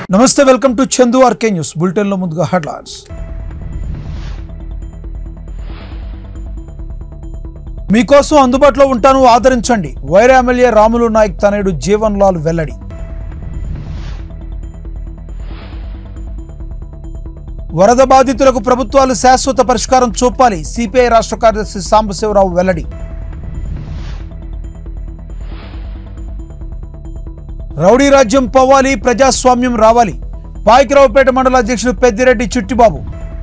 నమస్తే welcome to Chandu RK news బులెటిన్లో ముందుగా హెడ్లైన్స్ మీకోసం అందుబాటులో ఉంటాను ఆదరించండి వైరా ఎమ్మెల్యే రాములు నాయక్ తనయుడు జీవన్ లాల్ వెల్లడి వరద బాధితులకు ప్రభుత్వాలు శాశ్వత పరిష్కారం చూపాలి సిపిఐ రాష్ట్ర కార్యదర్శి సాంబశివరావు వెల్లడి రౌడీ రాజ్యం పోవాలి ప్రజాస్వామ్యం రావాలి పాయికిరావుపేట మండల అధ్యక్షుడు పెద్దిరెడ్డి చిట్టిబాబు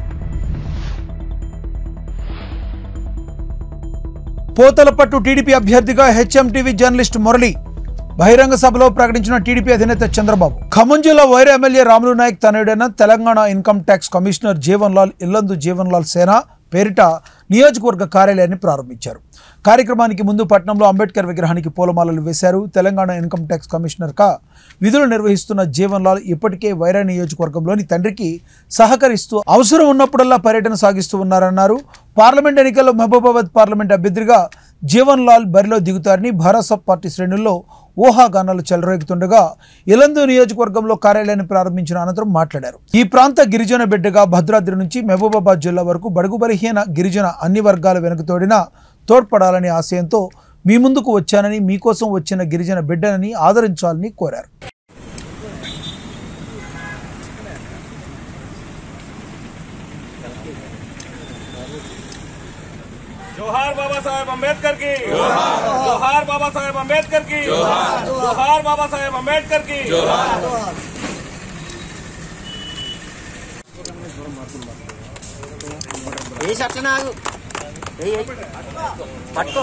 పోతలపట్టు టీడీపీ అభ్యర్థిగా హెచ్ఎంటీవీ జర్నలిస్ట్ మురళి బహిరంగ సభలో ప్రకటించిన టీడీపీ అధినేత చంద్రబాబు ఖమ్మం జిల్లా వైరా ఎమ్మెల్యే రాములు నాయక్ తనయుడైన Telangana income tax commissioner Jeevan Lal Yellandu Jeevan Lal Sena పేరిట నియోజకవర్గ కార్యాలయాన్ని ప్రారంభించారు కార్యక్రమానికి ముందు పట్నంలో అంబేద్కర్ విగ్రహానికి పూలమాలలు వేశారు తెలంగాణ ఇన్కమ్ ట్యాక్స్ కమిషనర్గా విధులు నిర్వహిస్తున్న జీవన్ లాల్ ఇప్పటికే వైరా నియోజకవర్గంలోని తండ్రికి సహకరిస్తూ అవసరం ఉన్నప్పుడల్లా పర్యటన సాగిస్తూ ఉన్నారన్నారు పార్లమెంట్ ఎన్నికల్లో మహబూబాబాద్ పార్లమెంట్ అభ్యర్థిగా జీవన్ లాల్ బరిలో దిగుతారని భారసప్ పార్టీ శ్రేణుల్లో ఊహాగానాలు చెలరేగుతుండగా ఇలందు నియోజకవర్గంలో కార్యాలయాన్ని ప్రారంభించిన అనంతరం మాట్లాడారు ఈ ప్రాంత గిరిజన బిడ్డగా భద్రాద్రి నుంచి మహబూబాబాద్ జిల్లా వరకు బడుగు బలహీన గిరిజన అన్ని వర్గాల వెనుకతోడిన తోడ్పడాలనే ఆశయంతో మీ ముందుకు వచ్చానని మీకోసం వచ్చిన గిరిజన బిడ్డనని ఆదరించాలని కోరారు जोहार बाबा साहेब अम्बेडकर की जोहार बाबा साहेब अम्बेडकर की जोहार बाबा साहेब अम्बेडकर की ఏ షర్ట్ నాకు ఏయ్, ఏయ్. పట్టుకో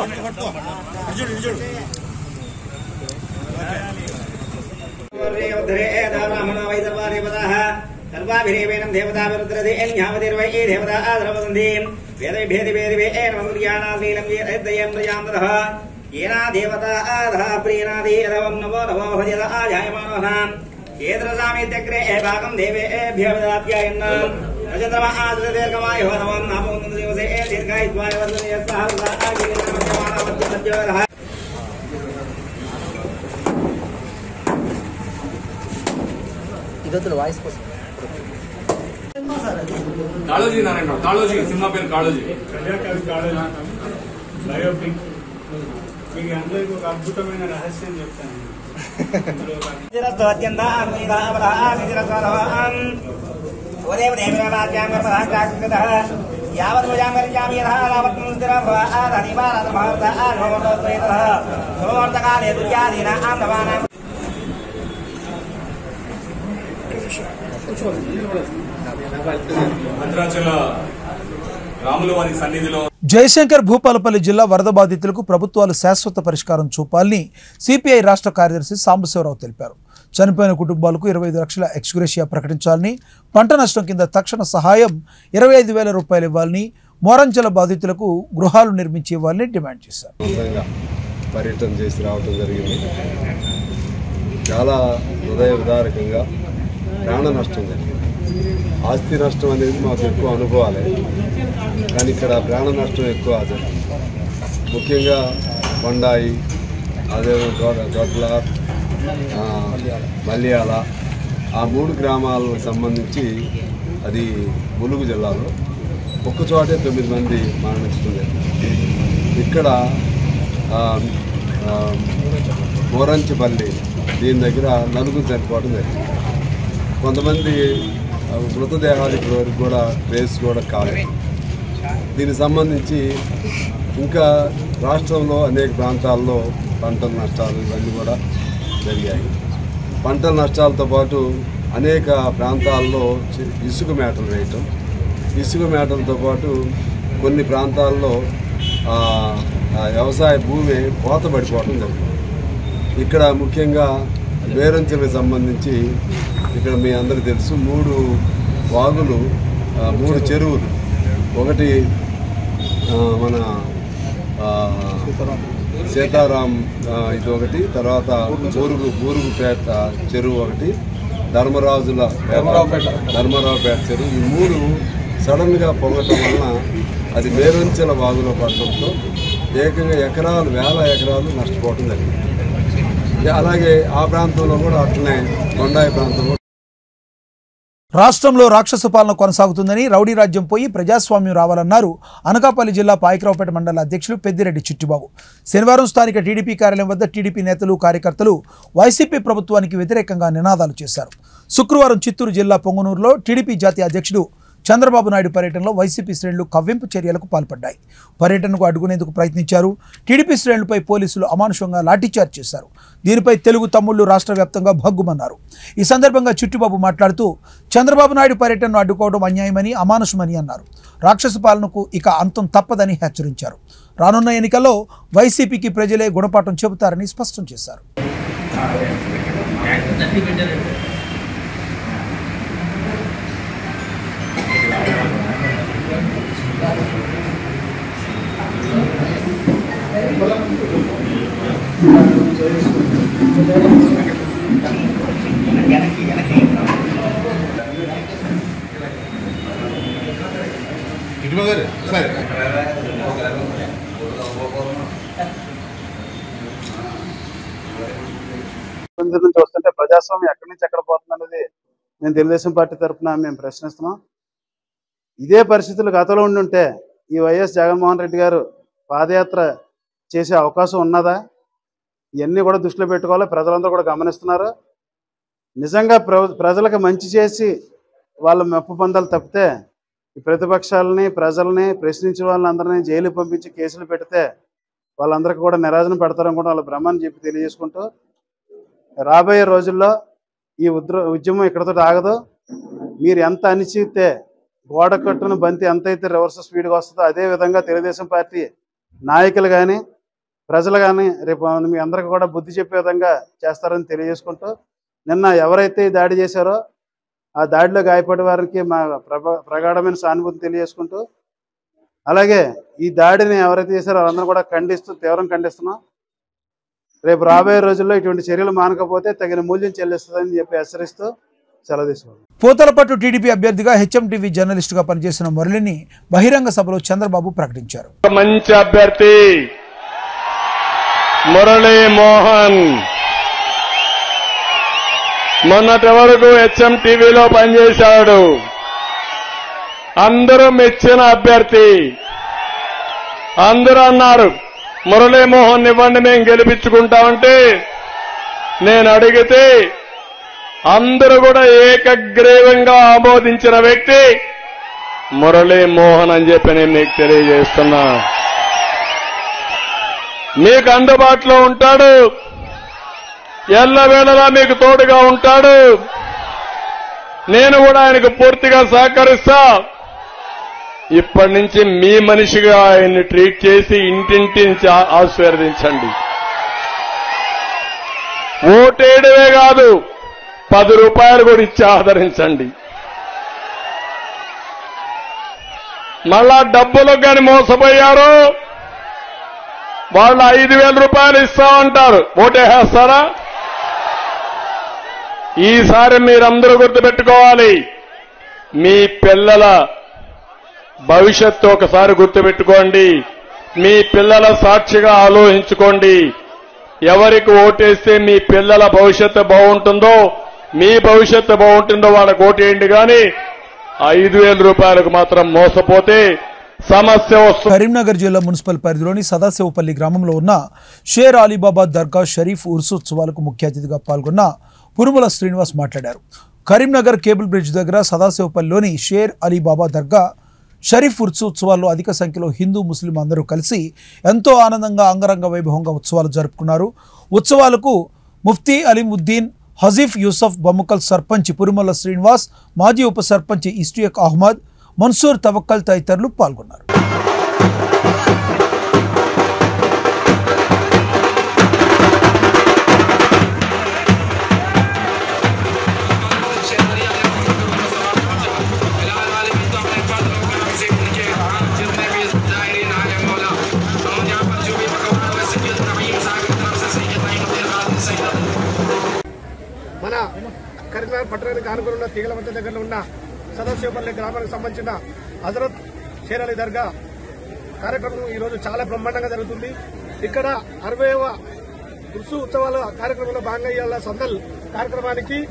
సర్వాభిరేవేణం దేవతాభిరుద్రదే న్యామతిర్వై ఏ దేవతా ఆదరవదంతి వేదైభేది వేదివే ఏనమంత్రియానాశీలం వేదయం ప్రజాంతరః ఏనా దేవతా ఆధా ప్రీణాదీరవం నవో నవో భజత ఆజాయమానః ఏతరసామిత్యగ్రే భాగం దేవేభ్య విదాప్యాయన్న రజతమ ఆదర దీర్ఘమాయో నవం నామోన్నత దివసే దీర్ఘాయుత్వాయ వర్ధతే యస్సహ ఆగిరినామజ్యమాన మధ్య మధ్యోరః ఇదొద్దులు వాయిస్ కోసం కాళోజీ నారాయణ కాళోజీ సినిమా పేరు కాళోజీ ప్రజాకవి కాలేజ్ బయోపిక్ మీకు అందరికి ఒక అద్భుతమైన రహస్యం చెప్తాను ఇందులో ఒక యావత్ భద్రాచల రాముల వారి సన్నిధిలో జయశంకర్ భూపాలపల్లి జిల్లా వరద బాధితులకు ప్రభుత్వాలు శాశ్వత పరిష్కారం చూపాలని సిపిఐ రాష్ట్ర కార్యదర్శి సాంబశివరావు తెలిపారు చనిపోయిన కుటుంబాలకు ఇరవై ఐదు లక్షల ఎక్స్గ్రేషియా ప్రకటించాలని పంట నష్టం కింద తక్షణ సహాయం ఇరవై ఐదు వేల రూపాయలు ఇవ్వాలని మోరంచెల బాధితులకు గృహాలు నిర్మించి ఇవ్వాలని డిమాండ్ చేశారు విధంగా పర్యటన చేసి రావటం జరిగింది చాలా హృదయ విదారకంగా ప్రాణ నష్టం జరిగింది ఆస్తి నష్టం అనేది మాకు ఎక్కువ అనుభవాలే కానీ ఇక్కడ ప్రాణ నష్టం ఎక్కువ జరిగింది ముఖ్యంగా కొండాయి అదే దొడ్ల మల్యాల ఆ మూడు గ్రామాలకు సంబంధించి అది ములుగు జిల్లాలో ఒక్క చోటే తొమ్మిది మంది మరణించడం జరిగింది ఇక్కడ ఆ, ఆ, మోరంచిపల్లి దీని దగ్గర నలుగురు చనిపోవడం జరిగింది కొంతమంది ఆ, మృతదేహాలు ఇప్పటి వరకు కూడా ట్రేస్ కూడా కాలేదు దీనికి సంబంధించి ఇంకా రాష్ట్రంలో అనేక ప్రాంతాల్లో పంటల నష్టాలు ఇవన్నీ కూడా జరిగాయి పంటల నష్టాలతో పాటు అనేక ప్రాంతాల్లో చి- ఇసుక మేటలు వేయటం ఇసుక మేటలతో పాటు కొన్ని ప్రాంతాల్లో ఆ, ఆ వ్యవసాయ భూమి కోత పడిపోవడం జరిగింది ఇక్కడ ముఖ్యంగా వేరంచెలకు సంబంధించి ఇక్కడ మీ అందరికీ తెలుసు మూడు వాగులు ఆ, మూడు చెరువులు ఒకటి ఆ, మన ఆ, సీతారాం ఆ, ఇది ఒకటి తర్వాత బూరుగు బూరుగుపేట చెరువు ఒకటి ధర్మరాజుల ధర్మరావుపేట ధర్మరావుపేట చెరువు ఈ మూడు సడన్గా పొంగటం వలన అది మేరంచెల వాగులో పడటంతో ఏకంగా ఎకరాలు వేల ఎకరాలు నష్టపోవటం జరిగింది అలాగే ఆ ప్రాంతంలో కూడా అట్లనే కొండాయి ప్రాంతంలో రాష్ట్రంలో రాక్షస పాలన కొనసాగుతుందని రౌడీ రాజ్యం పోయి ప్రజాస్వామ్యం రావాలన్నారు అనకాపల్లి జిల్లా పాయకరావుపేట మండల అధ్యక్షులు పెద్దిరెడ్డి చిట్టిబాబు శనివారం స్థానిక టీడీపీ కార్యాలయం వద్ద టీడీపీ నేతలు కార్యకర్తలు వైసీపీ ప్రభుత్వానికి వ్యతిరేకంగా నినాదాలు చేశారు శుక్రవారం చిత్తూరు జిల్లా పొంగనూరులో టీడీపీ జాతీయ అధ్యక్షుడు చంద్రబాబు నాయుడు పర్యటనలో వైసీపీ శ్రేణులు కవ్వింపు చర్యలకు పాల్పడ్డాయి పర్యటనకు అడ్డుకునేందుకు ప్రయత్నించారు టీడీపీ శ్రేణులపై పోలీసులు అమానుషంగా లాఠీచార్జ్ చేశారు దీనిపై తెలుగు తమ్ముళ్లు రాష్ట్ర వ్యాప్తంగా భగ్గుమన్నారు ఈ సందర్భంగా చిట్టుబాబు మాట్లాడుతూ చంద్రబాబు నాయుడు పర్యటనను అడ్డుకోవడం అన్యాయమని అమానుషమని అన్నారు రాక్షస పాలనకు ఇక అంతం తప్పదని హెచ్చరించారు రానున్న ఎన్నికల్లో వైసీపీకి ప్రజలే గుణపాఠం చెబుతారని స్పష్టం చేశారు ఇబ్బందుల నుంచి వస్తుంటే ప్రజాస్వామ్యం ఎక్కడి నుంచి ఎక్కడ పోతుంది అనేది నేను తెలుగుదేశం పార్టీ తరఫున మేము ప్రశ్నిస్తున్నాం ఇదే పరిస్థితులు గతంలో ఉండి ఉంటే ఈ వైఎస్ జగన్మోహన్ రెడ్డి గారు పాదయాత్ర చేసే అవకాశం ఉన్నదా ఇవన్నీ కూడా దృష్టిలో పెట్టుకోవాలి ప్రజలందరూ కూడా గమనిస్తున్నారు నిజంగా ప్ర ప్రజలకు మంచి చేసి వాళ్ళ మెప్పు పొందాలి తప్పితే ఈ ప్రతిపక్షాలని ప్రజల్ని ప్రశ్నించే వాళ్ళందరినీ జైలుకి పంపించి కేసులు పెడితే వాళ్ళందరికీ కూడా నిరాజన పెడతారని కూడా వాళ్ళ బ్రహ్మని చెప్పి తెలియజేసుకుంటూ రాబోయే రోజుల్లో ఈ ఉద్ర ఉద్యమం ఇక్కడతో ఆగదు మీరు ఎంత అనిచితే గోడ కట్టున బంతి ఎంత అయితే రివర్స్ స్పీడ్గా వస్తుందో అదే విధంగా తెలుగుదేశం పార్టీ నాయకులు కానీ ప్రజలు కానీ రేపు మీ అందరికీ కూడా బుద్ధి చెప్పే విధంగా చేస్తారని తెలియజేసుకుంటూ నిన్న ఎవరైతే ఈ దాడి చేశారో ఆ దాడిలో గాయపడే వారికి మా ప్రభ ప్రగాఢమైన సానుభూతి తెలియజేసుకుంటూ అలాగే ఈ దాడిని ఎవరైతే చేశారో వాళ్ళందరూ కూడా ఖండిస్తూ తీవ్రం ఖండిస్తున్నాం రేపు రాబోయే రోజుల్లో ఇటువంటి చర్యలు మానకపోతే తగిన మూల్యం చెల్లిస్తుందని చెప్పి హెచ్చరిస్తూ సెలవు తీసుకున్నాం పోతలపట్టు టీడీపీ అభ్యర్థిగా హెచ్ఎం టీవీ జర్నలిస్టుగా పనిచేసిన మురళిని బహిరంగ సభలో చంద్రబాబు ప్రకటించారు మంచి అభ్యర్థి మురళీ మోహన్ మొన్నటి వరకు హెచ్ఎం టీవీలో పనిచేశాడు అందరూ మెచ్చిన అభ్యర్థి అందరూ అన్నారు మురళీమోహన్ ఇవ్వండి మేము గెలిపించుకుంటామంటే నేను అడిగితే అందరూ కూడా ఏకగ్రీవంగా ఆమోదించిన వ్యక్తి మురళీమోహన్ అని చెప్పి నేను మీకు తెలియజేస్తున్నా మీకు అందుబాటులో ఉంటాడు ఎల్లవేళలా మీకు తోడుగా ఉంటాడు నేను కూడా ఆయనకు పూర్తిగా సహకరిస్తా ఇప్పటి నుంచి మీ మనిషిగా ఆయన్ని ట్రీట్ చేసి ఇంటింటి నుంచి ఆ- ఆశీర్వదించండి ఓటేయడమే కాదు పది రూపాయలు కూడా ఇచ్చి ఆదరించండి మళ్ళా డబ్బులకు కానీ మోసపోయారు వాళ్ళు ఐదు వేల రూపాయలు ఇస్తామంటారు ఓటేసేస్తారా ఈసారి మీరందరూ గుర్తుపెట్టుకోవాలి మీ పిల్లల భవిష్యత్తు ఒకసారి గుర్తుపెట్టుకోండి మీ పిల్లల సాక్షిగా ఆలోచించుకోండి ఎవరికి ఓటేస్తే మీ పిల్లల భవిష్యత్తు బాగుంటుందో మీ భవిష్యత్తు బాగుంటుందో వాళ్ళకి ఓటేయండి కానీ ఐదు వేల రూపాయలకు మాత్రం మోసపోతే సమస్య వస్తుంది కరీంనగర్ జిల్లా మున్సిపల్ పరిధిలోని సదాశివపల్లి గ్రామంలో ఉన్న షేర్ అలీబాబా దర్గా షరీఫ్ ఉత్సవాలకు ముఖ్య అతిథిగా పాల్గొన్న పురుమల శ్రీనివాస్ మాట్లాడారు కరీంనగర్ కేబుల్ బ్రిడ్జ్ దగ్గర సదాశివపల్లిలోని షేర్ అలీబాబా దర్గా షరీఫ్ ఉత్సవాల్లో అధిక సంఖ్యలో హిందూ ముస్లిం అందరూ కలిసి ఎంతో ఆనందంగా అంగరంగ వైభవంగా ఉత్సవాలు జరుపుకున్నారు ఉత్సవాలకు ముఫ్తీ అలీముద్దీన్ హజీఫ్ యూసఫ్ బొమ్మకల్ సర్పంచ్ పురుమల శ్రీనివాస్ మాజీ ఉప సర్పంచ్ ఇస్టియక్ అహ్మద్ మన్సూర్ తవక్కల్ తదితరులు పాల్గొన్నారు మన కరీంనగర్ పట్టణానికి ఆనుకుని ఉన్న తీగల మధ్య దగ్గర ఉన్న సదాశివపల్లి గ్రామానికి సంబంధించిన హజరత్ షేర్ అలీ దర్గా కార్యక్రమం ఈ రోజు చాలా బ్రహ్మాండంగా జరుగుతుంది ఇక్కడ అరవైవ ఉత్సు ఉత్సవాల కార్యక్రమంలో భాగంగా ఇవాళ సందల్ కార్యక్రమానికి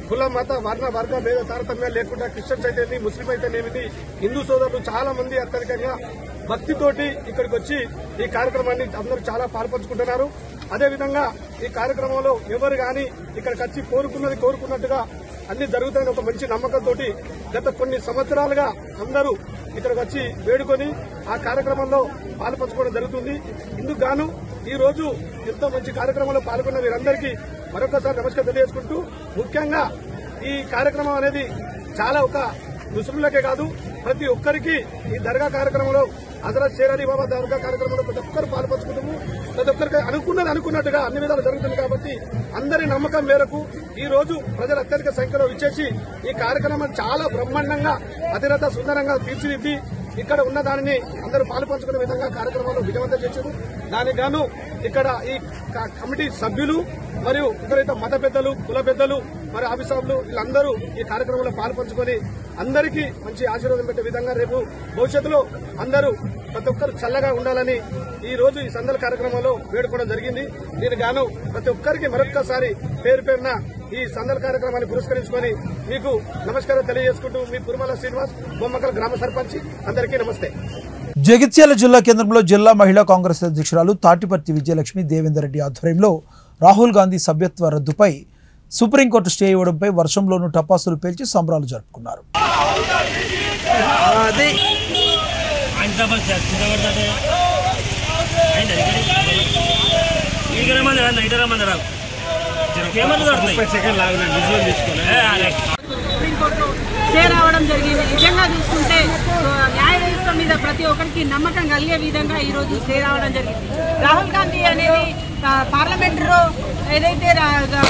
కుల మత వర్ణ వర్గ భేద తారతమ్యాలు లేకుండా క్రిస్టియన్స్ అయితే ముస్లిం అయితేనేమిటి హిందూ సోదరులు చాలా మంది అత్యధికంగా భక్తితోటి ఇక్కడికి వచ్చి ఈ కార్యక్రమాన్ని అందరూ చాలా పాల్పంచుకుంటున్నారు అదేవిధంగా ఈ కార్యక్రమంలో ఎవరు గాని ఇక్కడికి వచ్చి కోరుకున్నది కోరుకున్నట్టుగా అన్ని జరుగుతాయని ఒక మంచి నమ్మకంతో గత కొన్ని సంవత్సరాలుగా అందరూ ఇక్కడికి వచ్చి వేడుకొని ఆ కార్యక్రమంలో పాల్పంచుకోవడం జరుగుతుంది ఇందుకు గాను ఈ రోజు ఎంతో మంచి కార్యక్రమంలో పాల్గొన్న వీరందరికీ మరొకసారి నమస్కారం తెలియజేసుకుంటూ ముఖ్యంగా ఈ కార్యక్రమం అనేది చాలా ఒక ముస్లింలకే కాదు ప్రతి ఒక్కరికి ఈ దర్గా కార్యక్రమంలో హజరత్ షేరాలి బాబా దర్గా కార్యక్రమంలో ప్రతి ఒక్కరు పాల్పంచుకుంటాము ప్రతి ఒక్కరికి అనుకున్నది అనుకున్నట్టుగా అన్ని విధాలు జరుగుతుంది కాబట్టి అందరి నమ్మకం మేరకు ఈ రోజు ప్రజలు అత్యధిక సంఖ్యలో ఇచ్చేసి ఈ కార్యక్రమం చాలా బ్రహ్మాండంగా అతిరత సుందరంగా తీర్చిదిద్ది ఇక్కడ ఉన్న దానిని అందరూ పాలు పంచుకునే విధంగా కార్యక్రమాలు విజయవంతం చేశారు దానికి గాను ఇక్కడ ఈ క- కమిటీ సభ్యులు మరియు ఇతరైతే మత పెద్దలు కుల పెద్దలు మరి ఆఫీసర్లు వీళ్ళందరూ ఈ కార్యక్రమంలో పాలు పంచుకొని అందరికీ మంచి ఆశీర్వాదం పెట్టే విధంగా రేపు భవిష్యత్తులో అందరూ ప్రతి ఒక్కరు చల్లగా ఉండాలని ఈ రోజు ఈ సందల కార్యక్రమంలో వేడుకోవడం జరిగింది దీనికి గాను ప్రతి ఒక్కరికి మరొక్కసారి పేరు పేరున ఈ సందల కార్యక్రమాన్ని పురస్కరించుకొని మీకు నమస్కారం తెలియజేసుకుంటూ మీ కురుమల శ్రీనివాస్ బొమ్మకల గ్రామ సర్పంచ్ అందరికీ నమస్తే జగిత్యాల జిల్లా కేంద్రంలో జిల్లా మహిళా కాంగ్రెస్ అధ్యక్షురాలు తాటిపర్తి విజయలక్ష్మి దేవేందర్ రెడ్డి ఆధ్వర్యంలో రాహుల్ గాంధీ సభ్యత్వ రద్దుపై సుప్రీంకోర్టు స్టే ఇవ్వడంపై వర్షంలోనూ టపాసులు పేల్చి సంబరాలు జరుపుకున్నారు సుప్రీంకోర్టు స్టే రావడం జరిగింది నిజంగా చూసుకుంటే ఆ, న్యాయ వ్యవస్థ మీద ప్రతి ఒక్కరికి నమ్మకం కలిగే విధంగా ఈ రోజు స్టే రావడం జరిగింది రాహుల్ గాంధీ అనేది ఆ, పార్లమెంటులో ఏదైతే రా- రా-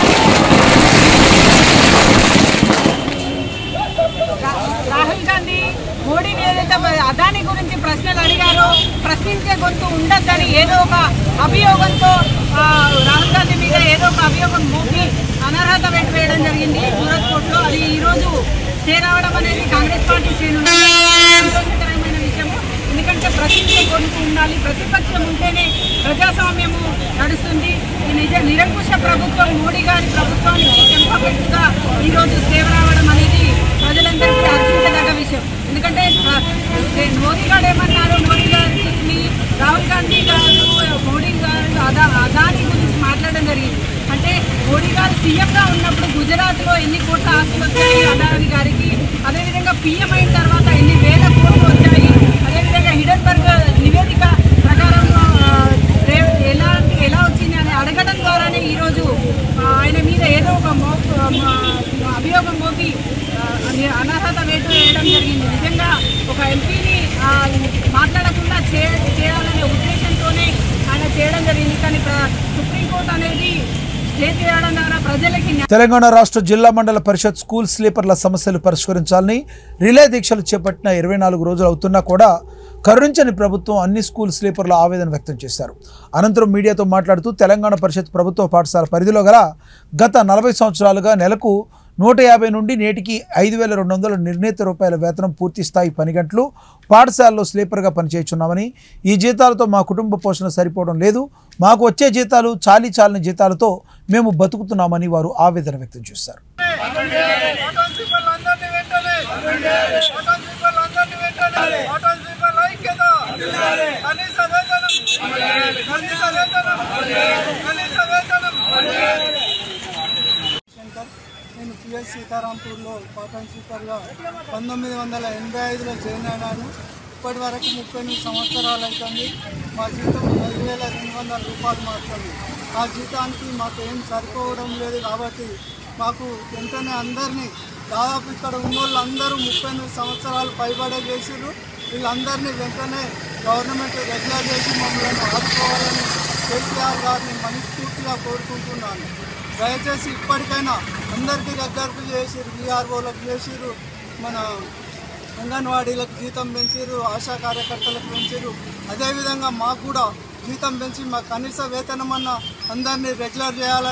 రా- రాహుల్ గాంధీ మోడీని ఏదైతే అదాని గురించి ప్రశ్నలు అడిగారో ప్రశ్నించే గొంతు ఉండద్దని ఏదో ఒక అభియోగంతో ఆ, రాహుల్ గాంధీ మీద ఏదో ఒక అభియోగం మోపి అనర్హత వెంట వేయడం జరిగింది సూరత్ కోర్టులో అది ఈ రోజు స్టే రావడం అనేది కాంగ్రెస్ పార్టీ శ్రేణులు సంతోషకరమైన విషయం ఎందుకంటే ప్రతిపక్ష గొంతు ఉండాలి ప్రతిపక్షం ఉంటేనే ప్రజాస్వామ్యము నడుస్తుంది ఈ నిజ నిరంకుశ ప్రభుత్వం మోడీ గారి ప్రభుత్వానికి చెంపపెట్టుగా ఈ రోజు సేవ రావడం అనేది ప్రజలందరికీ హర్షించదగ్గ విషయం ఎందుకంటే ఆ, ఏ- మోదీ గారు ఏమన్నారు మోదీ గారిని రాహుల్ గాంధీ గారు మోడీ గారు అదా అదాని గురించి మాట్లాడడం జరిగింది అంటే మోడీ గారు సీఎంగా ఉన్నప్పుడు గుజరాత్లో ఎన్ని కోట్ల ఆస్తులు వచ్చాయి అదాని గారికి అదేవిధంగా పీఎం అయిన తర్వాత ఎన్ని వేల కోట్లు వచ్చాయి అదేవిధంగా హిడన్బర్గ్ నివేదిక ప్రకారం ఆ, రే- ఎలాంటి ఎలా వచ్చింది అని అడగడం ద్వారానే ఈరోజు ఆ, ఆయన మీద ఏదో ఒక మో మా- అభియోగం మోపి ఆ, అని- అనర్హత వేటు వేయడం జరిగింది నిజంగా ఒక ఎంపీని మాట్లాడకుండా చే చేయాలనే ఉద్దేశంతోనే ఆయన చేయడం జరిగింది కానీ ప్ర- సుప్రీంకోర్టు అనేది స్టే చేయడం ద్వారా ప్రజలకి న్యాయం తెలంగాణ రాష్ట్ర జిల్లా మండల పరిషత్ స్కూల్ స్లీపర్ల సమస్యలు పరిష్కరించాలని రిలే దీక్షలు చేపట్టిన ఇరవై నాలుగు రోజులు అవుతున్నా కూడా కరుణించని ప్రభుత్వం అన్ని స్కూల్ స్లీపర్ల ఆవేదన వ్యక్తం చేశారు అనంతరం మీడియాతో మాట్లాడుతూ తెలంగాణ పరిషత్ ప్రభుత్వ పాఠశాల పరిధిలో గల గత నలభై సంవత్సరాలుగా నెలకు నూట యాభై నుండి నేటికి ఐదు వేల రెండు వందల నిర్ణీత రూపాయల వేతనం పూర్తి స్థాయి పని గంటలు పాఠశాలలో స్లీపర్గా పనిచేస్తున్నామని ఈ జీతాలతో మా కుటుంబ పోషణ సరిపోవడం లేదు మాకు వచ్చే జీతాలు చాలీ చాలని జీతాలతో మేము బతుకుతున్నామని వారు ఆవేదన వ్యక్తం చేశారు శంకర్ నేను పిఎస్ సీతారాంపూర్లో కాటన్ సూపర్గా పంతొమ్మిది వందల ఎనభై ఐదులో జాయిన్ అయినాను ఇప్పటి వరకు ముప్పై ఎనిమిది సంవత్సరాలు అవుతుంది మా జీతం ఐదు వేల రెండు వందల రూపాయలు మాత్రమే ఆ జీతానికి మాకు ఏం సరిపోవడం లేదు కాబట్టి మాకు వెంటనే అందరినీ దాదాపు ఇక్కడ ఉన్న వాళ్ళందరూ ముప్పై ఎనిమిది సంవత్సరాలు పైబడే చేసిర్రు వీళ్ళందరినీ వెంటనే గవర్నమెంట్ రెగ్యులర్ చేసి మమ్మల్ని ఆదుకోవాలని కేసీఆర్ గారిని మనస్ఫూర్తిగా కోరుకుంటున్నాను దయచేసి ఇప్పటికైనా అందరికీ దగ్గరకు చేసిరు బీఆర్ఓలకు చేసిరు మన అంగన్వాడీలకు జీతం పెంచిరు ఆశా కార్యకర్తలకు పెంచిరు అదేవిధంగా మాకు కూడా జీతం పెంచి మా కనీస వేతనం అన్న అందరినీ రెగ్యులర్ చేయాలని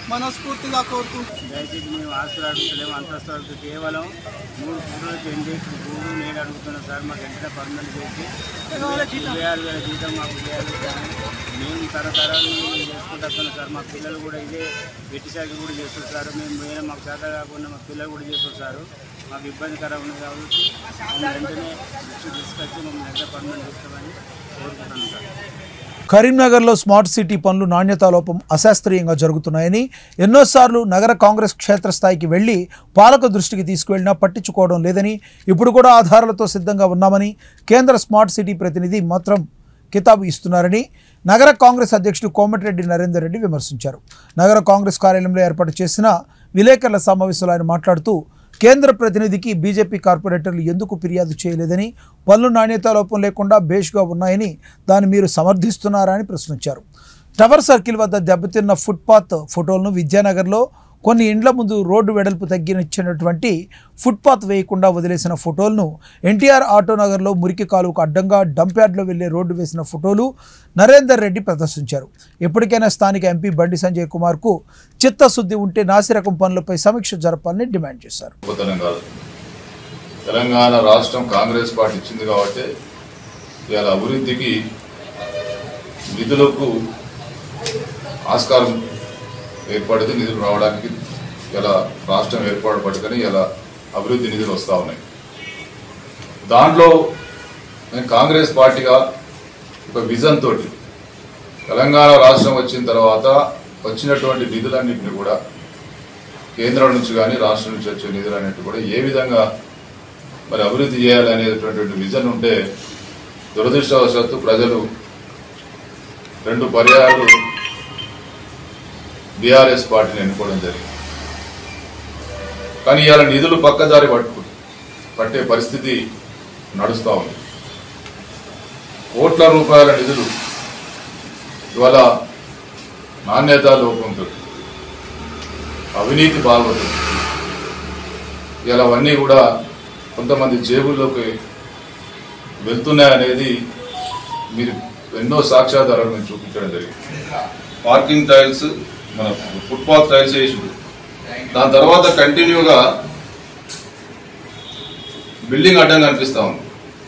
మనస్ఫూర్తిగా కోరుకుంటున్నాను దయచేసి మేము ఆస్తులు అడుగుతలేము అంతస్తు అడుగుతూ కేవలం మూడు ఫోటోలు చెంది మూడు నేను అడుగుతున్నాను సార్ మాకు వెంటనే పర్మనెంట్ చేసి ఇరవై ఆరు వేల జీతం మాకు చేయాలి సార్ మేము తరతరాలు చేసుకుంటూ వస్తున్నాం సార్ మా పిల్లలు కూడా ఇదే వెట్టి సాగి కూడా చేస్తారు సార్ మేము పోయినా మాకు చేత కాకుండా మా పిల్లలు కూడా చేస్తారు సార్ మాకు ఇబ్బందికరంగా ఉంది కాబట్టి మమ్మల్ని వెంటనే దృష్టి తీసుకొచ్చి మమ్మల్ని వెంటనే పర్మనెంట్ చేస్తామని కోరుకుంటున్నాను సార్ కరీంనగర్లో స్మార్ట్ సిటీ పనులు నాణ్యతా లోపం అశాస్త్రీయంగా జరుగుతున్నాయని ఎన్నోసార్లు నగర కాంగ్రెస్ క్షేత్రస్థాయికి వెళ్లి పాలక దృష్టికి తీసుకువెళ్లినా పట్టించుకోవడం లేదని ఇప్పుడు కూడా ఆధారాలతో సిద్ధంగా ఉన్నామని కేంద్ర స్మార్ట్ సిటీ ప్రతినిధి మాత్రం కితాబు ఇస్తున్నారని నగర కాంగ్రెస్ అధ్యక్షుడు కోమటిరెడ్డి నరేందర్ రెడ్డి విమర్శించారు నగర కాంగ్రెస్ కార్యాలయంలో ఏర్పాటు చేసిన విలేకరుల సమావేశంలో ఆయన మాట్లాడుతూ కేంద్ర ప్రతినిధికి బీజేపీ కార్పొరేటర్లు ఎందుకు ఫిర్యాదు చేయలేదని పనులు నాణ్యత లోపం లేకుండా బేష్గా ఉన్నాయని దాన్ని మీరు సమర్థిస్తున్నారా అని ప్రశ్నించారు టవర్ సర్కిల్ వద్ద దెబ్బతిన్న ఫుట్పాత్ ఫోటోలను విద్యానగర్లో కొన్ని ఇండ్ల ముందు రోడ్డు వెడల్పు తగ్గించినటువంటి ఫుట్పాత్ వేయకుండా వదిలేసిన ఫోటోలను ఎన్టీఆర్ ఆటోనగర్లో మురికి కాలువకు అడ్డంగా డంప్ యార్డ్లో వెళ్లే రోడ్డు వేసిన ఫోటోలు నరేందర్ రెడ్డి ప్రదర్శించారు ఎప్పటికైనా స్థానిక ఎంపీ బండి సంజయ్ కుమార్కు చిత్తశుద్ధి ఉంటే నాసిరకం పనులపై సమీక్ష జరపాలని డిమాండ్ చేశారు గొప్పతనం కాదు తెలంగాణ రాష్ట్రం కాంగ్రెస్ పార్టీ ఇచ్చింది కాబట్టి ఇవాళ అభివృద్ధికి నిధులకు ఆస్కారం ఏర్పడితే నిధులు రావడానికి ఇలా రాష్ట్రం ఏర్పాటు పట్టుకొని ఇలా అభివృద్ధి నిధులు వస్తూ ఉన్నాయి దాంట్లో నేను కాంగ్రెస్ పార్టీగా ఒక విజన్ తోటి తెలంగాణ రాష్ట్రం వచ్చిన తర్వాత వచ్చినటువంటి నిధులన్నింటినీ కూడా కేంద్రం నుంచి కానీ రాష్ట్రం నుంచి వచ్చే నిధులన్నింటి కూడా ఏ విధంగా మరి అభివృద్ధి చేయాలనేటువంటి విజన్ ఉంటే దురదృష్టవశాత్తు ప్రజలు రెండు పర్యాయాలు బీఆర్ఎస్ పార్టీని ఎన్నుకోవడం జరిగింది కానీ ఇవాళ నిధులు పక్కదారి పట్టు పట్టే పరిస్థితి నడుస్తూ ఉంది కోట్ల రూపాయల నిధులు ఇవాళ నాణ్యత లోపంతో అవినీతి పాల్పడుతుంది ఇలా అవన్నీ కూడా కొంతమంది జేబుల్లోకి వెళ్తున్నాయనేది మీరు ఎన్నో సాక్ష్యాధారాలు మేము చూపించడం జరిగింది పార్కింగ్ టైల్స్ మన ఫుట్పాత్ టైల్స్ వేసి దాని తర్వాత కంటిన్యూగా బిల్డింగ్ అడ్డం కనిపిస్తా ఉంది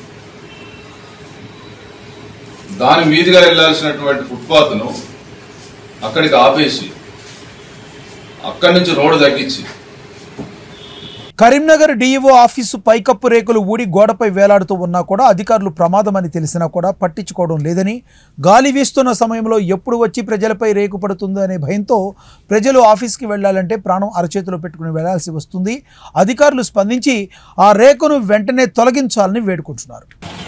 దాని మీదుగా వెళ్లాల్సినటువంటి ఫుట్పాత్ను అక్కడికి ఆపేసి అక్కడి నుంచి రోడ్డు తగ్గించి కరీంనగర్ డీఈఓ ఆఫీసు పైకప్పు రేకులు ఊడి గోడపై వేలాడుతూ ఉన్నా కూడా అధికారులు ప్రమాదమని తెలిసినా కూడా పట్టించుకోవడం లేదని గాలి వీస్తున్న సమయంలో ఎప్పుడు వచ్చి ప్రజలపై రేకు పడుతుందో అనే భయంతో ప్రజలు ఆఫీస్కి వెళ్ళాలంటే ప్రాణం అరచేతిలో పెట్టుకుని వెళ్లాల్సి వస్తుంది అధికారులు స్పందించి ఆ రేకును వెంటనే తొలగించాలని వేడుకుంటున్నారు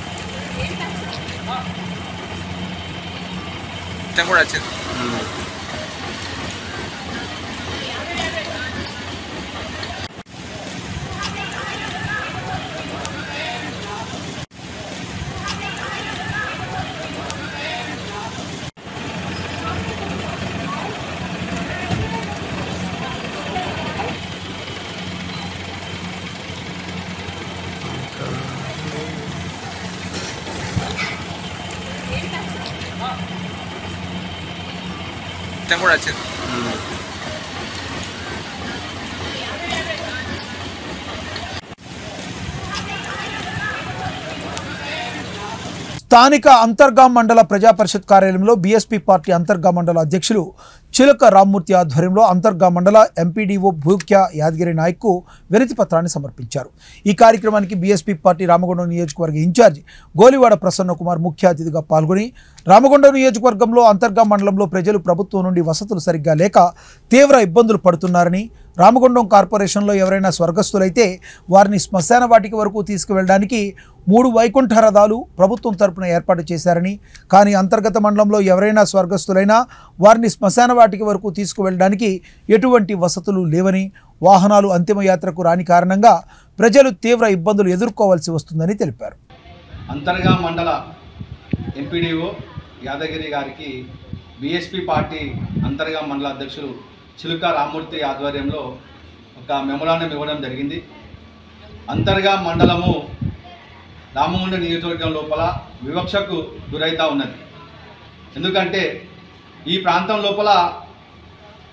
స్థానిక అంతర్గాం మండల ప్రజా పరిషత్ కార్యాలయంలో బీఎస్పీ పార్టీ అంతర్గా మండల అధ్యక్షులు చిలక రామ్మూర్తి ఆధ్వర్యంలో అంతర్గా మండల ఎంపీడీఓ భూక్య యాదగిరి నాయక్కు వినతి పత్రాన్ని సమర్పించారు ఈ కార్యక్రమానికి బీఎస్పీ పార్టీ రామగుండం నియోజకవర్గ ఇన్ఛార్జ్ గోలివాడ ప్రసన్న కుమార్ ముఖ్య అతిథిగా పాల్గొని రామగుండం నియోజకవర్గంలో అంతర్గా మండలంలో ప్రజలు ప్రభుత్వం నుండి వసతులు సరిగ్గా లేక తీవ్ర ఇబ్బందులు పడుతున్నారని రామగుండం కార్పొరేషన్లో ఎవరైనా స్వర్గస్థులైతే వారిని శ్మశాన వాటిక వరకు తీసుకువెళ్ళడానికి మూడు వైకుంఠ రథాలు ప్రభుత్వం తరపున ఏర్పాటు చేశారని కానీ అంతర్గత మండలంలో ఎవరైనా స్వర్గస్థులైనా వారిని శ్మశాన వాటిక వరకు తీసుకువెళ్ళడానికి ఎటువంటి వసతులు లేవని వాహనాలు అంతిమయాత్రకు రాని కారణంగా ప్రజలు తీవ్ర ఇబ్బందులు ఎదుర్కోవాల్సి వస్తుందని తెలిపారు అంతర్గా మండల ఎంపీడీఓ యాదగిరి గారికి బీఎస్పీ పార్టీ అంతర్గా మండల అధ్యక్షులు చిలుక రామ్మూర్తి ఆధ్వర్యంలో ఒక మెమోరాండం ఇవ్వడం జరిగింది అంతర్గా మండలము రామగుండ నియోజకవర్గం లోపల వివక్షకు గురైతా ఉన్నది ఎందుకంటే ఈ ప్రాంతం లోపల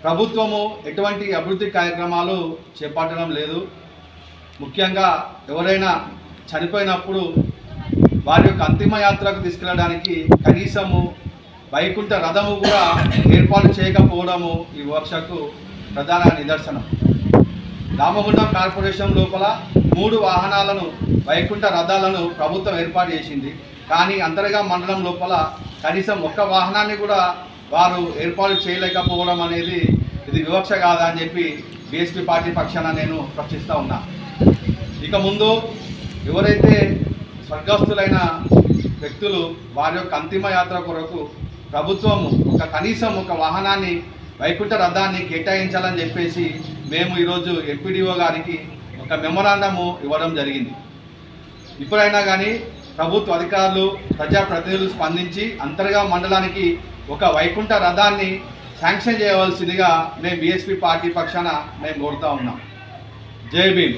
ప్రభుత్వము ఎటువంటి అభివృద్ధి కార్యక్రమాలు చేపట్టడం లేదు ముఖ్యంగా ఎవరైనా చనిపోయినప్పుడు వారి యొక్క అంతిమ యాత్రకు తీసుకెళ్ళడానికి కనీసము వైకుంఠ రథము కూడా ఏర్పాటు చేయకపోవడము ఈ వివక్షకు ప్రధాన నిదర్శనం రామగుండం కార్పొరేషన్ లోపల మూడు వాహనాలను వైకుంఠ రథాలను ప్రభుత్వం ఏర్పాటు చేసింది కానీ అంతర్గా మండలం లోపల కనీసం ఒక్క వాహనాన్ని కూడా వారు ఏర్పాటు చేయలేకపోవడం అనేది ఇది వివక్ష కాదా అని చెప్పి బీఎస్పీ పార్టీ పక్షాన నేను ప్రశ్నిస్తూ ఉన్నా ఇక ముందు ఎవరైతే స్వర్గస్థులైన వ్యక్తులు వారి యొక్క అంతిమ యాత్ర కొరకు ప్రభుత్వము ఒక కనీసం ఒక వాహనాన్ని వైకుంఠ రథాన్ని కేటాయించాలని చెప్పేసి మేము ఈరోజు ఎంపీడీఓ గారికి ఒక మెమొరాండము ఇవ్వడం జరిగింది ఇప్పుడైనా కానీ ప్రభుత్వ అధికారులు ప్రజాప్రతినిధులు స్పందించి అంతర్గా మండలానికి ఒక వైకుంఠ రథాన్ని శాంక్షన్ చేయవలసిందిగా మేము బీఎస్పీ పార్టీ పక్షాన మేము కోరుతా ఉన్నాం జై భీమ్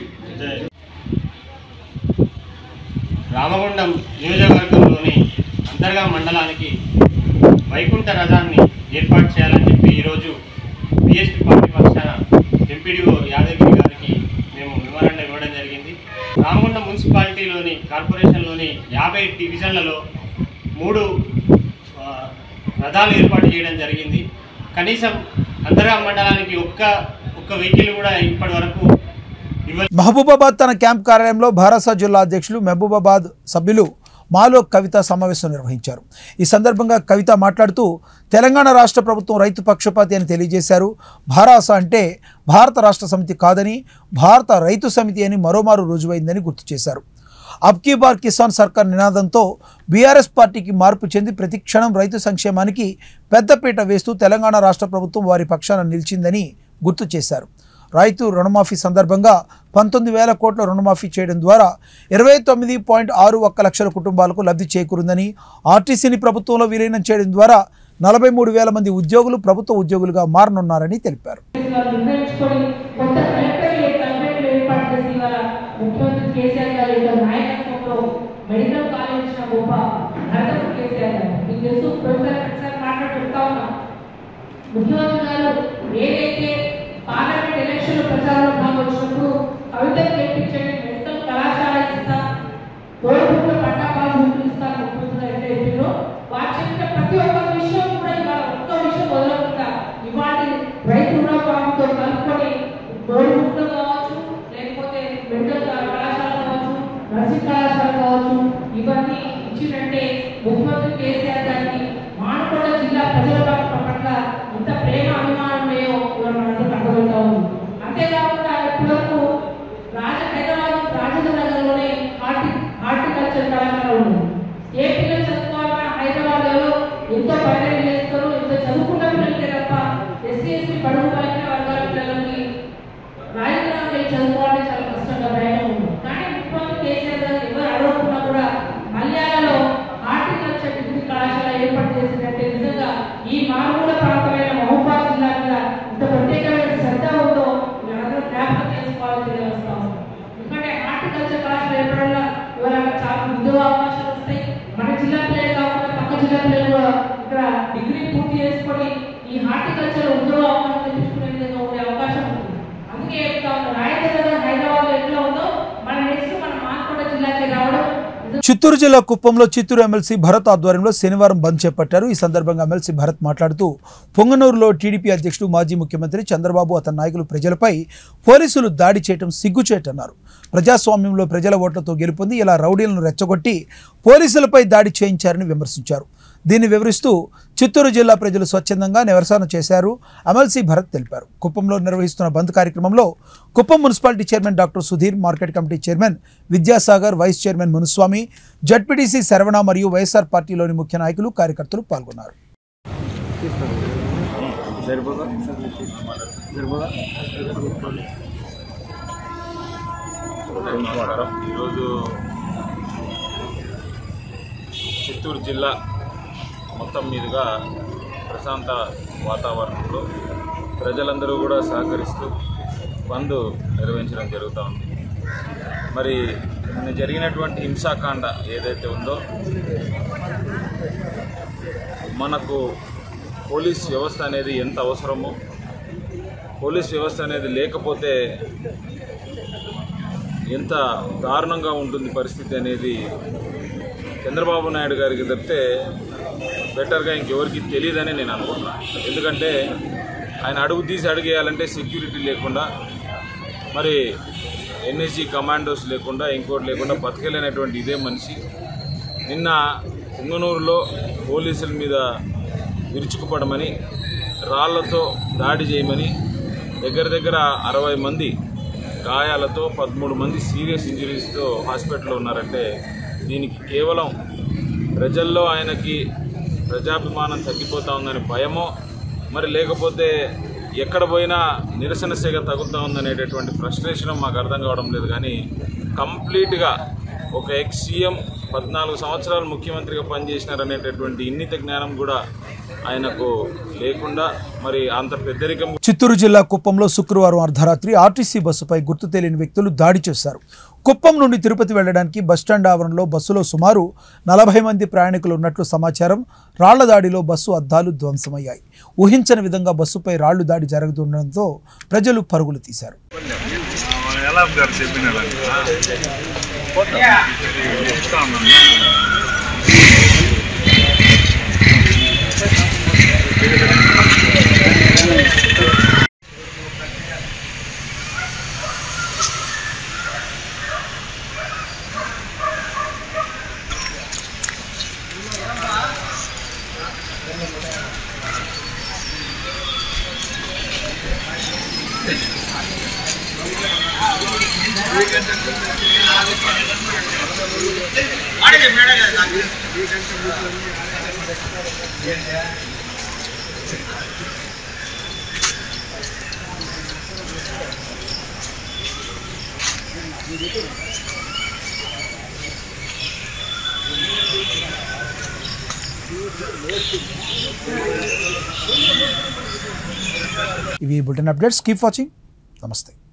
రామగుండం నియోజకవర్గంలోని అంతర్గా మండలానికి వైకుంఠ రథాన్ని ఏర్పాటు చేయాలని చెప్పి ఈరోజు బీఎస్పీ పార్టీ పక్షాన ఎంపీడీఓ యాదగిరి గారికి మేము మెమోరాండం ఇవ్వడం జరిగింది రామగుండం మున్సిపాలిటీలోని కార్పొరేషన్లోని యాభై డివిజన్లలో మూడు ఆ, రథాలు ఏర్పాటు చేయడం జరిగింది కనీసం అంతర్గా మండలానికి ఒక్క ఒక్క వెహికల్ కూడా ఇప్పటి వరకు మహబూబాబాద్ తన క్యాంప్ కార్యాలయంలో భారస జిల్లా అధ్యక్షులు మహబూబాబాద్ సభ్యులు మాలో కవిత సమావేశం నిర్వహించారు ఈ సందర్భంగా కవిత మాట్లాడుతూ తెలంగాణ రాష్ట్ర ప్రభుత్వం రైతు పక్షపాతి అని తెలియజేశారు భారాస అంటే భారత రాష్ట్ర సమితి కాదని భారత రైతు సమితి అని మరోమారు రుజువైందని గుర్తు చేశారు అబ్కీ బార్ కిసాన్ సర్కార్ నినాదంతో బీఆర్ఎస్ పార్టీకి మార్పు చెంది ప్రతి క్షణం రైతు సంక్షేమానికి పెద్దపీట వేస్తూ తెలంగాణ రాష్ట్ర ప్రభుత్వం వారి పక్షాన నిలిచిందని గుర్తు చేశారు రైతు రుణమాఫీ సందర్భంగా పంతొమ్మిది వేల కోట్ల రుణమాఫీ చేయడం ద్వారా ఇరవై తొమ్మిది పాయింట్ ఆరు ఒక్క లక్షల కుటుంబాలకు లబ్ధి చేకూరిందని ఆర్టీసీని ప్రభుత్వంలో విలీనం చేయడం ద్వారా నలభై మూడు వేల మంది ఉద్యోగులు ప్రభుత్వ ఉద్యోగులుగా మారనున్నారని తెలిపారు నిర్ణయించుకొని కొత్త కలెక్టర్ కలెక్టరేట్లు ఏర్పాటు చేసి ఇవాళ ముఖ్యమంత్రి కేసీఆర్ గారి యొక్క నాయకత్వంలో మెడికల్ కాలేజ్ ఇచ్చిన గొప్ప ఘనత కేసీఆర్ గారు మీకు తెలుసు ప్రొఫెసర్ ఒకసారి మాట్లాడుతూ చెప్తా ఉన్నా ముఖ్యమంత్రి గారు ఏదైతే పార్లమెంట్ ఎలక్షన్ ప్రచారంలో భాగం వచ్చినప్పుడు కవితలు నేర్పించండి మెడికల్ కళాశాల ఇస్తా తోడుపుట్ల పట్టా పాస్ ఇస్తాను ముఖ్యమంత్రి గారు ఎట్లా చెప్పారో వారు చెప్పిన ప్రతి ఒక్క విషయం కూడా ఇవాళ ఒక్క విషయం వదలకుండా ఇవాటి రైతు రుణమాఫీతో కలుపుకొని తోడుపుట్లు కావచ్చు లేకపోతే మెడికల్ కళాశాల కావచ్చు నర్సింగ్ కళాశాల కావచ్చు ఇవన్నీ ఇచ్చినట్టే ముఖ్యమంత్రి కేసీఆర్ గారికి మానకొండ జిల్లా ప్రజల పట్ల ఇంత ప్రేమ అభిమానం ఉన్నాయో ఇవాళ మనందరికీ అర్థమవుతా ఉంది అంతేకాకుండా ఇప్పటివరకు రాజ హైదరాబాద్ రాజేంద్ర నగర్లోనే హార్టి హార్టికల్చర్ కళాశాల ఉంది ఏ పిల్లలు చదువుకోవాలన్నా హైదరాబాద్ లో ఎంతో పైరవి చేస్తారు ఎంతో చదువుకున్న పిల్లలకే తప్ప ఎస్సీ ఎస్టీ బడుగు బలహీన వర్గాల పిల్లలకి రాజేంద్ర నగర్ చదువుకోవాలంటే చాలా కష్టంగా భయం ఉంది కానీ ముఖ్యమంత్రి కేసీఆర్ గారు ఎవరు అడగకుండా కూడా మల్యాలలో హార్టికల్చర్ డిగ్రీ కళాశాల ఏర్పాటు చేసినట్టే నిజంగా ఈ మారుమూల ప్రాంతమైన మహబూబాద్ జిల్లా మీద ఇంత ప్రత్యేకమైన శ్రద్ధ ఉందో మీరందరూ జ్ఞాపకం చేసుకోవాలని తెలియవస్తాం ఎందుకంటే హార్టికల్చర్ కళాశాల ఏర్పడంలో ఇవాళ చాలా ఉద్యోగ అవకాశాలు వస్తాయి మన జిల్లా పిల్లలు కాకుండా పక్క జిల్లా పిల్లలు కూడా ఇక్కడ డిగ్రీ పూర్తి చేసుకొని ఈ హార్టికల్చర్ ఉద్యోగ అవకాశం తెప్పించుకునే విధంగా ఉండే అవకాశం ఉంది అందుకే చెప్తా ఉన్నా రాయచంద్ర హైదరాబాద్ లో ఎట్లా ఉందో మన నెక్స్ట్ మన మానకొండ జిల్లాకి రావడం చిత్తూరు జిల్లా కుప్పంలో చిత్తూరు ఎమ్మెల్సీ భరత్ ఆధ్వర్యంలో శనివారం బంద్ చేపట్టారు ఈ సందర్భంగా ఎమ్మెల్సీ భరత్ మాట్లాడుతూ పొంగనూరులో టీడీపీ అధ్యక్షుడు మాజీ ముఖ్యమంత్రి చంద్రబాబు అతని నాయకులు ప్రజలపై పోలీసులు దాడి చేయడం సిగ్గుచేటన్నారు ప్రజాస్వామ్యంలో ప్రజల ఓట్లతో గెలుపొంది ఇలా రౌడీలను రెచ్చగొట్టి పోలీసులపై దాడి చేయించారని విమర్శించారు దీన్ని వివరిస్తూ చిత్తూరు జిల్లా ప్రజలు స్వచ్ఛందంగా నిరసన చేశారు ఎమ్మెల్సీ భరత్ తెలిపారు కుప్పంలో నిర్వహిస్తున్న బంద్ కార్యక్రమంలో Kuppam municipality chairman doctor Sudheer market committee chairman Vidyasagar vice chairman Munuswamy ZPTC Sharavana మరియు వైఎస్ఆర్ పార్టీలోని ముఖ్య నాయకులు కార్యకర్తలు పాల్గొన్నారు ఈరోజు చిత్తూరు జిల్లా మొత్తం మీదుగా ప్రశాంత వాతావరణంలో ప్రజలందరూ కూడా సహకరిస్తూ బంద్ నిర్వహించడం జరుగుతూ ఉంది మరి నిన్న జరిగినటువంటి హింసాకాండ ఏదైతే ఉందో మనకు పోలీస్ వ్యవస్థ అనేది ఎంత అవసరమో పోలీస్ వ్యవస్థ అనేది లేకపోతే ఎంత దారుణంగా ఉంటుంది పరిస్థితి అనేది చంద్రబాబు నాయుడు గారికి తప్పితే బెటర్గా ఇంకెవరికి తెలియదని నేను అనుకుంటున్నాను ఎందుకంటే ఆయన అడుగు తీసి అడుగేయాలంటే సెక్యూరిటీ లేకుండా మరి ఎన్ఎస్జీ కమాండోస్ లేకుండా ఇంకోటి లేకుండా బతకలేనటువంటి ఇదే మనిషి నిన్న పుంగనూరులో పోలీసుల మీద విరుచుకుపడమని రాళ్లతో దాడి చేయమని దగ్గర దగ్గర అరవై మంది గాయాలతో పదమూడు మంది సీరియస్ ఇంజరీస్తో హాస్పిటల్లో ఉన్నారంటే దీనికి కేవలం ప్రజల్లో ఆయనకి ప్రజాభిమానం తగ్గిపోతా ఉందని భయమో మరి లేకపోతే ఎక్కడ పోయినా నిరసన సేగ తగులుతూ ఉందనేటటువంటి ఫ్రస్ట్రేషన్ మాకు అర్థం కావడం లేదు కానీ కంప్లీట్గా ఒక ఎక్స్ సీఎం పద్నాలుగు సంవత్సరాలు ముఖ్యమంత్రిగా పనిచేసినారనేటటువంటి ఇన్నిత జ్ఞానం కూడా ఆయనకు లేకుండా మరి అంత పెద్దరికం చిత్తూరు జిల్లా కుప్పంలో శుక్రవారం అర్ధరాత్రి ఆర్టీసీ బస్సుపై గుర్తు తెలియని వ్యక్తులు దాడి చేశారు కుప్పం నుండి తిరుపతి వెళ్లడానికి బస్టాండ్ ఆవరణలో బస్సులో సుమారు నలభై మంది ప్రయాణికులు ఉన్నట్లు సమాచారం రాళ్ల దాడిలో బస్సు అద్దాలు ధ్వంసమయ్యాయి ఊహించని విధంగా బస్సుపై రాళ్లు దాడి జరుగుతుండడంతో ప్రజలు పరుగులు తీశారు ఎలా గారు చెప్పినారు ఇవి బులెటిన్ అప్డేట్స్ కీప్ వాచింగ్ నమస్తే